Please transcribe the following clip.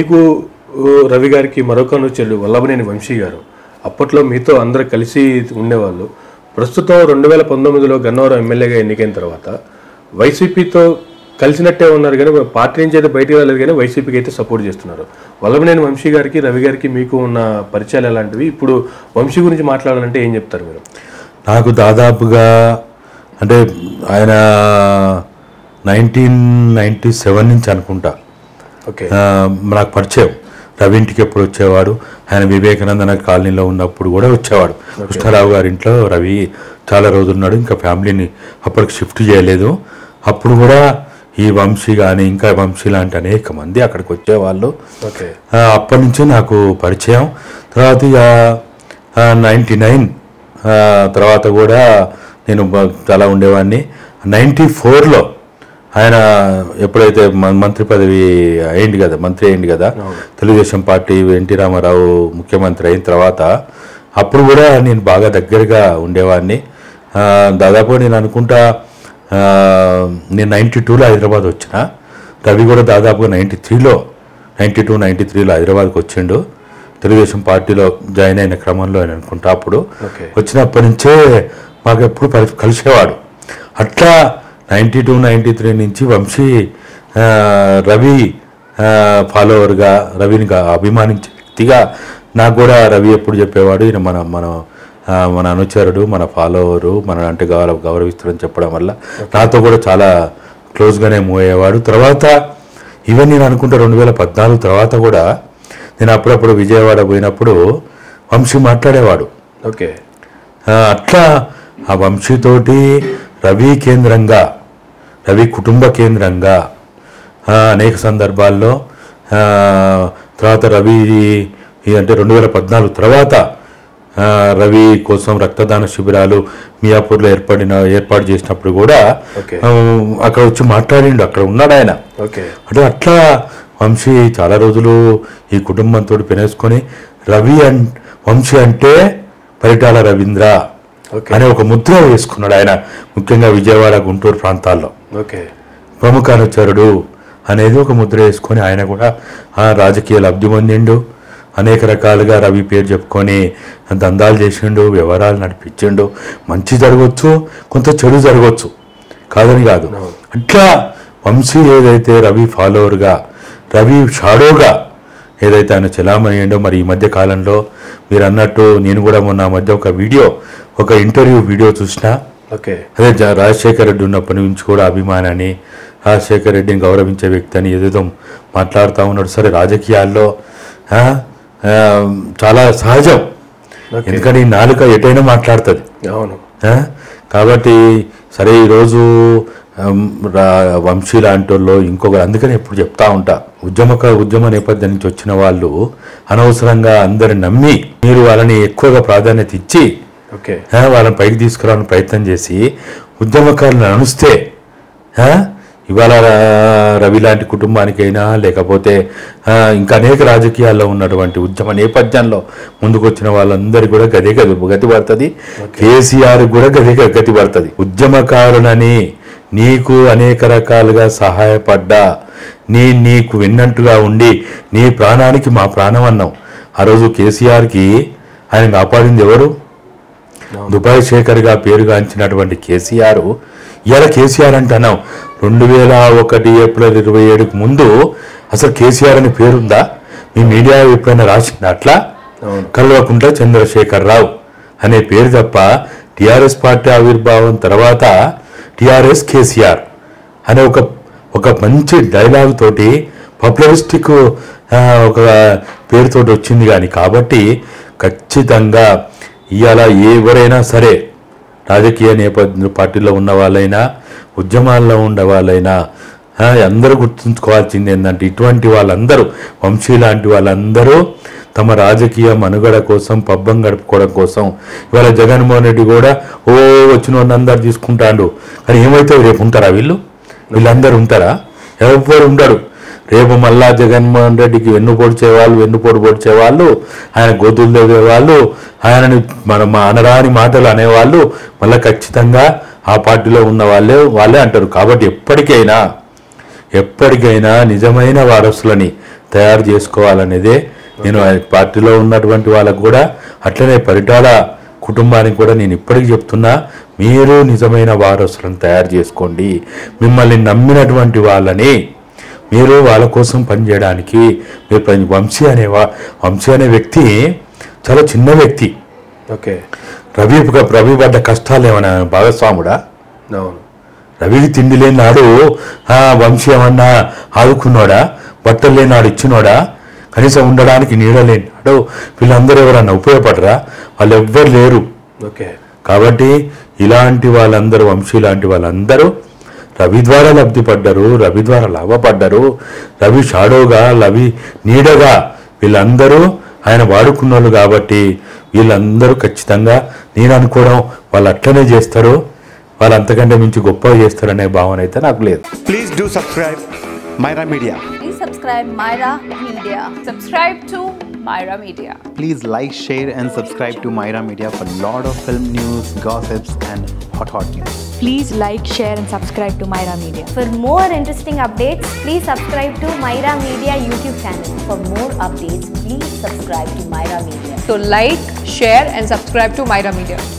మీకు ఊ, రవి గారికి మరొక అనుచరుడు వల్లభనేని వంశీ గారు అప్పట్లో మీతో అందరు కలిసి ఉండేవాళ్ళు ప్రస్తుతం రెండు వేల పంతొమ్మిదిలో గన్నవరం ఎమ్మెల్యేగా ఎన్నికైన తర్వాత వైసీపీతో కలిసినట్టే ఉన్నారు కానీ పార్టీ నుంచి అయితే బయటికి రాలేదు కానీ వైసీపీకి అయితే సపోర్ట్ చేస్తున్నారు వల్లభనేని వంశీ గారికి రవి గారికి మీకు ఉన్న పరిచయాలు ఎలాంటివి ఇప్పుడు వంశీ గురించి మాట్లాడాలంటే ఏం చెప్తారు మీరు నాకు దాదాపుగా అంటే ఆయన నైన్టీన్ నైంటీ సెవెన్ నుంచి అనుకుంటా ఓకే ఆ, నాకు పరిచయం రవి ఇంటికి ఎప్పుడు వచ్చేవాడు ఆయన వివేకానంద కాలనీలో ఉన్నప్పుడు కూడా వచ్చేవాడు కృష్ణారావు గారి ఇంట్లో రవి చాలా రోజులు ఉన్నాడు ఇంకా ఫ్యామిలీని అప్పటికి షిఫ్ట్ చేయలేదు అప్పుడు కూడా ఈ వంశీ కానీ ఇంకా వంశీ లాంటి అనేక మంది అక్కడికి వచ్చేవాళ్ళు ఓకే ఆ, అప్పటి నుంచి నాకు పరిచయం తర్వాత ఇక నైంటీ నైన్ తర్వాత కూడా నేను బ- చాలా ఉండేవాడిని నైంటీ ఫోర్లో ఆయన ఎప్పుడైతే మ- మంత్రి పదవి అయింది కదా మంత్రి అయింది కదా తెలుగుదేశం పార్టీ ఎన్టీ రామారావు ముఖ్యమంత్రి అయిన తర్వాత అప్పుడు కూడా నేను బాగా దగ్గరగా ఉండేవాడిని ఆ, దాదాపు నేను అనుకుంటా ఆ, నేను నైంటీ టూలో హైదరాబాద్ వచ్చిన రవి కూడా దాదాపుగా నైంటీ త్రీలో నైంటీ టూ నైంటీ త్రీలో హైదరాబాద్కి వచ్చిండు తెలుగుదేశం పార్టీలో జాయిన్ అయిన క్రమంలో ఆయన అనుకుంటా అప్పుడు ఓకే. వచ్చినప్పటి నుంచే మాకు ఎప్పుడు పరి- కలిసేవాడు అట్లా నైంటీ టూ నైంటీ త్రీ నుంచి వంశీ ఆ, రవి ఫాలోవర్గా రవిని గా- అభిమానించే వ్యక్తిగా నాకు కూడా రవి ఎప్పుడు చెప్పేవాడు ఈయన మన మన ఆ, మన అనుచరుడు మన ఫాలోవరు మన అంటే గౌరవ గౌరవిస్తాడని చెప్పడం వల్ల నాతో కూడా చాలా క్లోజ్గానే మూవ్ అయ్యేవాడు తర్వాత ఈవెన్ నేను అనుకుంటా రెండు వేల పద్నాలుగు తర్వాత కూడా నేను అప్పుడప్పుడు విజయవాడ పోయినప్పుడు వంశీ మాట్లాడేవాడు ఓకే ఆ, అట్లా ఆ వంశీతోటి రవి కేంద్రంగా రవి కుటుంబ కేంద్రంగా ఆ, అనేక సందర్భాల్లో ఆ, తర్వాత రవి ఈ అంటే రెండు వేల పద్నాలుగు తర్వాత ఆ, రవి కోసం రక్తదాన శిబిరాలు మియాపూర్లో ఏర్పడిన ఏర్పాటు చేసినప్పుడు కూడా ఓకే. ఆ, అక్కడ వచ్చి మాట్లాడిండు అక్కడ ఉన్నాడు ఆయన ఓకే అంటే అట్లా వంశీ చాలా రోజులు ఈ కుటుంబంతో పెనేసుకొని రవి అన్ వంశీ అంటే పరిటాల రవీంద్ర ఓకే. అనే ఒక ముద్ర వేసుకున్నాడు ఆయన ముఖ్యంగా విజయవాడ గుంటూరు ప్రాంతాల్లో ఓకే ప్రముఖ అనుచరుడు అనేది ఒక ముద్ర వేసుకొని ఆయన కూడా ఆ రాజకీయ లబ్ధి పొందిండు అనేక రకాలుగా రవి పేరు చెప్పుకొని దందాలు చేసిండు వ్యవహారాలు నడిపించిండు మంచి జరగవచ్చు కొంత చెడు జరగవచ్చు కాదని కాదు అట్లా వంశీ ఏదైతే రవి ఫాలోవర్గా రవి షాడోగా ఏదైతే ఆయన చలామణి అయ్యిండో మరి ఈ మధ్య కాలంలో మీరు అన్నట్టు నేను కూడా మొన్న ఆ మధ్య ఒక వీడియో ఒక ఇంటర్వ్యూ వీడియో చూసినా ఓకే అదే జ- రాజశేఖర రెడ్డి ఉన్నప్పటి నుంచి కూడా అభిమానాన్ని రాజశేఖర రెడ్డిని గౌరవించే వ్యక్తి అని ఏదేదో మాట్లాడుతూ ఉన్నాడు సరే రాజకీయాల్లో ఆ, ఆ, చాలా సహజం ఎందుకంటే ఈ నాలుక ఎటైనా మాట్లాడుతుంది అవును ఆ? కాబట్టి సరే ఈరోజు ఆమ్, రా- వంశీ లాంటి వాళ్ళు ఇంకొక అందుకని ఎప్పుడు చెప్తా ఉంటా ఉద్యమక ఉద్యమ నేపథ్యం నుంచి వచ్చిన వాళ్ళు అనవసరంగా అందరిని నమ్మి మీరు వాళ్ళని ఎక్కువగా ప్రాధాన్యత ఇచ్చి ఓకే ఆ, వాళ్ళని పైకి తీసుకురావడానికి ప్రయత్నం చేసి ఉద్యమకారులను అనుస్తే ఆ, ఇవాళ రా- రవి లాంటి కుటుంబానికైనా లేకపోతే ఆ, ఇంకా అనేక రాజకీయాల్లో ఉన్నటువంటి ఉద్యమ నేపథ్యంలో ముందుకొచ్చిన వాళ్ళందరికీ కూడా గదే గది గతి పడుతుంది కేసీఆర్ కూడా గదే గ- గతి పడుతుంది ఉద్యమకారులని నీకు అనేక రకాలుగా సహాయపడ్డా నీ నీకు విన్నట్టుగా ఉండి నీ ప్రాణానికి మా ప్రాణం అన్నాం ఆ రోజు కేసీఆర్కి ఆయన కాపాడింది ఎవరు దుబాయ్ శేఖర్గా పేరుగాంచినటువంటి కేసీఆర్ ఇవాళ కేసీఆర్ అంటున్నాం రెండు వేల ఒకటి ఏప్రిల్ ఇరవై ఏడుకు ముందు అసలు కేసీఆర్ అని పేరుందా మీ మీడియా ఎప్పుడైనా రాసిందా అట్లా అవును. కల్వకుంట్ల చంద్రశేఖర్ రావు అనే పేరు తప్ప టిఆర్ఎస్ పార్టీ ఆవిర్భావం తర్వాత టిఆర్ఎస్ కేసీఆర్ అనే ఒక ఒక మంచి డైలాగ్ తోటి పబ్లిసిస్టిక్ ఒక పేరుతోటి వచ్చింది కానీ కాబట్టి ఖచ్చితంగా ఇవాళ ఎవరైనా సరే రాజకీయ నేపథ్య పార్టీలో ఉన్న వాళ్ళైనా ఉద్యమాల్లో ఉండే వాళ్ళైనా ఆ, అందరూ గుర్తుంచుకోవాల్సింది ఏంటంటే ఇటువంటి వాళ్ళందరూ వంశీ లాంటి వాళ్ళందరూ తమ రాజకీయ మనుగడ కోసం పబ్బం గడుపుకోవడం కోసం ఇవాళ జగన్మోహన్ రెడ్డి కూడా ఓ వచ్చిన వాళ్ళందరూ తీసుకుంటాడు కానీ ఏమైతే రేపు ఉంటారా వీళ్ళు వీళ్ళందరూ ఉంటారా ఎవరు ఉండరు రేపు మళ్ళా జగన్మోహన్ రెడ్డికి వెన్ను పొడిచే వాళ్ళు వెన్నుపోటు పొడిచే వాళ్ళు ఆయన గొంతులు తవ్వే వాళ్ళు ఆయనని మన మా అనరాని మాటలు అనేవాళ్ళు మళ్ళీ ఖచ్చితంగా ఆ పార్టీలో ఉన్న వాళ్ళే వాళ్ళే అంటారు కాబట్టి ఎప్పటికైనా ఎప్పటికైనా నిజమైన వారసులని తయారు చేసుకోవాలనేదే నేను ఆ పార్టీలో ఉన్నటువంటి వాళ్ళకు కూడా అట్లనే పరిటాల కుటుంబానికి కూడా నేను ఇప్పటికీ చెప్తున్నా మీరు నిజమైన వారసులను తయారు చేసుకోండి మిమ్మల్ని నమ్మినటువంటి వాళ్ళని మీరు వాళ్ళ కోసం పనిచేయడానికి మీరు పని వంశీ అనే వా- వంశీ అనే వ్యక్తి చాలా చిన్న వ్యక్తి ఓకే రవి రవి పడ్డ కష్టాలు ఏమైనా భాగస్వాముడా అవును రవికి తిండి లేనాడు ఆ, వంశీ ఏమన్నా ఆదుకున్నాడా బట్టలు లేనాడు ఇచ్చినోడా కనీసం ఉండడానికి నీడ లేనాడు వీళ్ళందరూ ఎవరన్నా ఉపయోగపడరా వాళ్ళు ఎవ్వరు లేరు ఓకే కాబట్టి ఇలాంటి వాళ్ళందరూ వంశీ లాంటి వాళ్ళందరూ రవి ద్వారా లబ్ధి పడ్డారు రవి ద్వారా లాభపడ్డారు రవి షాడోగా రవి నీడగా వీళ్ళందరూ ఆయన వాడుకున్నారు కాబట్టి వీళ్ళందరూ ఖచ్చితంగా నేను అనుకోవడం వాళ్ళు అట్లనే చేస్తారు వాళ్ళు అంతకంటే మించి గొప్పగా చేస్తారనే భావన అయితే నాకు లేదు Please do subscribe Myra Media. Please subscribe Myra Media. Subscribe to Myra Media. Please like, share, and subscribe to Myra Media for lot of film news, gossips, and hot hot news. Please like, share, and subscribe to Myra Media. For more interesting updates, please subscribe to Myra Media YouTube channel. For more updates, please subscribe to Myra Media. So like, share and subscribe to Myra Media.